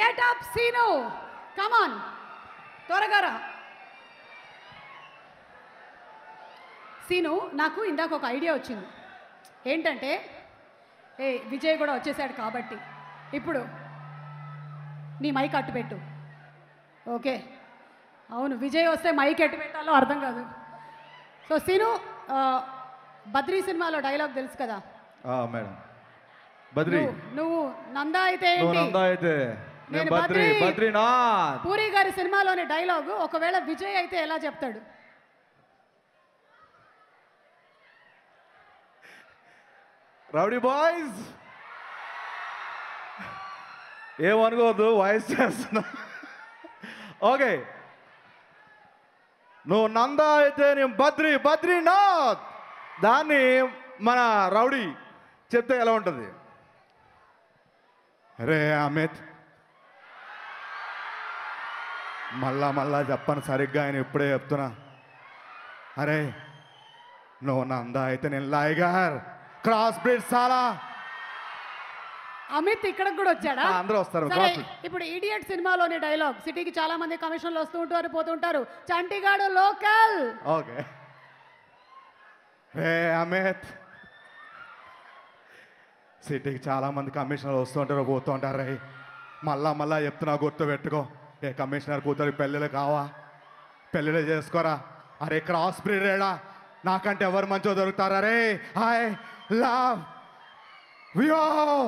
Get up scene కమాన్ త్వరగా రా scene నాకు ఇందాక ఒక ఐడియా వచ్చింది ఏంటంటే ఏ విజయ్ కూడా వచ్చేసాడు కాబట్టి ఇప్పుడు నీ మైక్ అట్టు పెట్టు ఓకే అవును విజయ్ వస్తే మైక్ ఎట్టు పెట్టాలో అర్థం కాదు సో సీను ఆ, బద్రీ సినిమాలో డైలాగ్ తెలుసు కదా ఆ, మేడం బద్రి నువ్వు నువ్వు నందా అయితే నువ్వు ఏంటి నందా అయితే నేను నేను బద్రి బద్రి. బద్రీనాథ్ పూరి గారి సినిమాలోని డైలాగు ఒకవేళ విజయ్ అయితే ఎలా చెప్తాడు రౌడీ బాయ్స్ ఏమనుకోవద్దు వాయిస్ చేస్తున్నా ఓకే నువ్వు నందా అయితే నేను బద్రి బద్రీనాథ్ దాన్ని మన రౌడీ చెప్తే ఎలా ఉంటుంది రే అమిత్ మళ్ళా మళ్ళా చెప్పను సరిగ్గా ఆయన ఇప్పుడే చెప్తున్నా అరే నువ్వు నందా అయితే నేను లైగర్ క్రాస్ బ్రిడ్ సాలా అమిత్ ఇక్కడికి కూడా వచ్చాడా ఆ, అందరూ వస్తారు. సరే cross. ఇప్పుడు ఇడియట్ సినిమాలోని డైలాగ్ సిటీకి చాలా మంది కమిషన్లు వస్తూ ఉంటారు పోతుంటారు చంటిగాడు లోకల్ ఓకే రే అమిత్ సిటీకి చాలా మంది కమిషనర్లు వస్తుంటారు పోతుంటారు రే మళ్ళా మళ్ళా చెప్తున్నా గుర్తు పెట్టుకో ఏ కమిషనర్ కూతురు పెళ్ళిళ్ళు కావా పెళ్ళిళ్ళు చేసుకోరా అరే క్రాస్ బ్రీడేడా నాకంటే ఎవరు మంచిగా దొరుకుతారా రే హాయ్ లవ్ వియో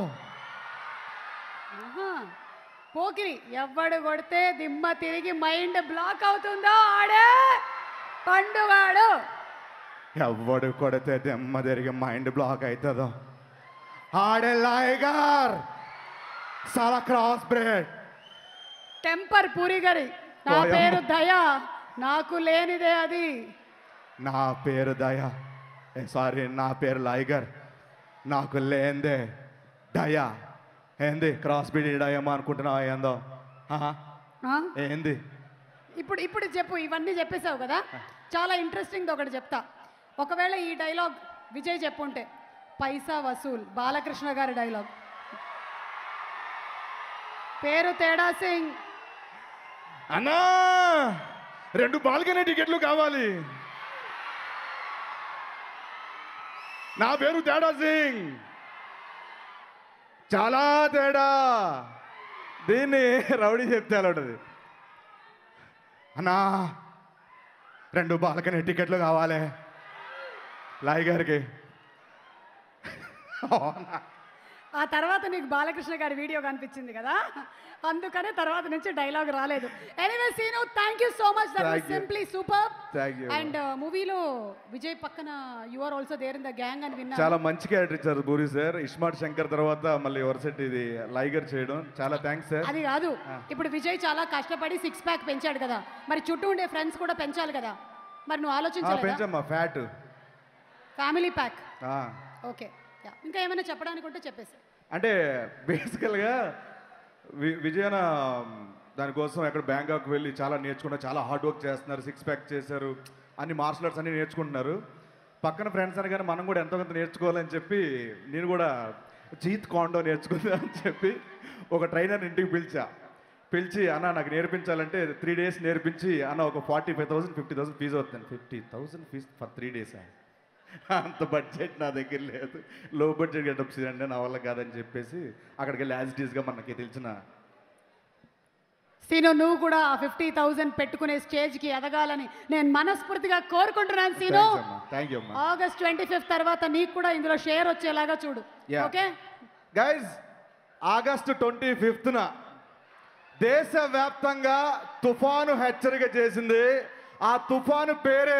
ఆహా. పోకిరి ఎవ్వడు కొడితే దిమ్మ తిరిగి మైండ్ బ్లాక్ అవుతుందో ఆడే పండుగాడు ఎవడు కొడితే దెమ్మ తిరిగి మైండ్ బ్లాక్ అవుతుందో ఆడే లైగర్ చాలా క్రాస్ బ్రేడ్ టెంపర్ పూరి గారి నా ఓయమ్మ. పేరు దయా నాకు లేనిదే అది నా పేరు దయ సారీ నా పేరు లైగర్ నాకు లేందే దయ ఏంది క్రాస్ బ్రీడ్ డయమా అనుకుంటున్నావా ఏందో ఆహా, ఆ? ఏంది ఇప్పుడు ఇప్పుడు చెప్పు ఇవన్నీ చెప్పేశావు కదా చాలా ఇంట్రెస్టింగ్ ఒకటి చెప్తా ఒకవేళ ఈ డైలాగ్ విజయ్ చెప్పుంటే పైసా వసూల్ బాలకృష్ణ గారి డైలాగ్ పేరు తేడా సింగ్ అన్నా రెండు బాల్కనీ టికెట్లు కావాలి నా పేరు తేడా సింగ్ చాలా తేడా దీన్ని రౌడీ చెప్తే ఎలా ఉంటుంది అన్నా రెండు బాల్కనీ టికెట్లు కావాలి లాయ్ గారికి అవునా? ఆ తర్వాత నీకు బాలకృష్ణ గారి వీడియో కనిపించింది కదా అందుకనే తర్వాత నుంచి డైలాగ్ రాలేదు anyway Seenu thank you so much that Thank you. Simply super Thank you. And మూవీలో విజయ్ పక్కన you are also there in the gang అని విన్నా చాలా మంచి క్యారెక్టర్ ఇచ్చారు పూరి సార్ ఇస్మార్ట్ శంకర్ తర్వాత మళ్ళీ వరసెట్ ఇది లైగర్ చేయడం చాలా థ్యాంక్స్ సార్ అది కాదు ఇప్పుడు విజయ్ చాలా కష్టపడి సిక్స్ ప్యాక్ పెంచాడు కదా మరి చుట్టూ ఉండే ఫ్రెండ్స్ కూడా పెంచాలి కదా మరి నువ్వు ఆలోచించలేదా పెంచమ్మా ఫ్యాట్ ఫ్యామిలీ ప్యాక్ ఓకే ఇంకా ఏమైనా చెప్పడానికి ఉంటే చెప్పేసి అంటే బేసికల్గా వి విజయన దానికోసం ఎక్కడ బ్యాంకాక్ వెళ్ళి చాలా నేర్చుకున్నారు చాలా హార్డ్ వర్క్ చేస్తున్నారు సిక్స్ ప్యాక్ చేశారు అన్ని మార్షల్ ఆర్ట్స్ అన్ని నేర్చుకుంటున్నారు పక్కన ఫ్రెండ్స్ అనగానే మనం కూడా ఎంతో కొంత నేర్చుకోవాలని చెప్పి నేను కూడా జీత్ కాండో నేర్చుకుందా అని చెప్పి ఒక ట్రైనర్ ఇంటికి పిలిచా పిలిచి అన్న నాకు నేర్పించాలంటే త్రీ డేస్ నేర్పించి అన్న ఒక forty five thousand fifty thousand fees అవుతుంది fifty thousand fees for three days అంత బడ్జెట్ నా దగ్గర లేదు లో బడ్జెట్ గెటప్ అంటే నా వల్ల కాదని చెప్పేసి అక్కడికి వెళ్ళి యాజ్ గా మనకి తెలిసిన సీను నువ్వు కూడా ఫిఫ్టీ థౌజండ్ పెట్టుకునే స్టేజ్కి ఎదగాలని నేను మనస్ఫూర్తిగా కోరుకుంటున్నాను సీను థ్యాంక్ యూ అమ్మా ఆగస్ట్ ట్వంటీ ఫిఫ్త్ తర్వాత నీకు కూడా ఇందులో షేర్ వచ్చేలాగా చూడు Yeah. Okay guys August twenty ఫిఫ్త్న దేశవ్యాప్తంగా తుఫాను హెచ్చరిక చేసింది ఆ తుఫాను పేరే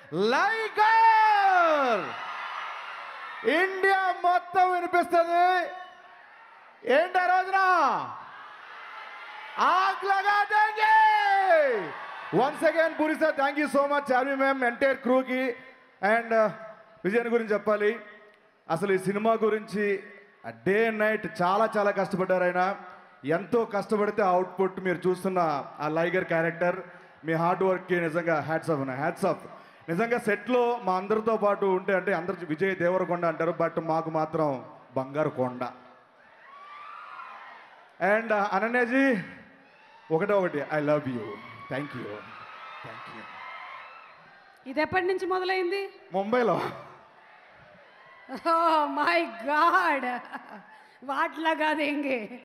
లైగర్ ఇండియా మొత్తం వినిపిస్తుంది ఏంటి ఆ రోజున ఆగ్ లగా దేంగే once again Puri sir thank you so much army ma'am entire క్రూకి అండ్ విజయన్ గురించి చెప్పాలి అసలు ఈ సినిమా గురించి డే అండ్ నైట్ చాలా చాలా కష్టపడ్డారు ఆయన ఎంతో కష్టపడితే అవుట్పుట్ మీరు చూస్తున్న ఆ లైగర్ క్యారెక్టర్ మీ హార్డ్ వర్క్కి నిజంగా హ్యాట్స్ ఆఫ్ ఉన్నాయి హ్యాట్స్ ఆఫ్ నిజంగా సెట్లో మా అందరితో పాటు ఉంటే అంటే అందరు విజయ్ దేవరకొండ అంటారు బట్ మాకు మాత్రం బంగారు కొండ అండ్ అనన్యాజీ ఒకటే ఒకటి I love you thank you thank you ఇది ఎప్పటి నుంచి మొదలైంది ముంబైలో ఓ మై గాడ్ వాట్లా కాదేంగే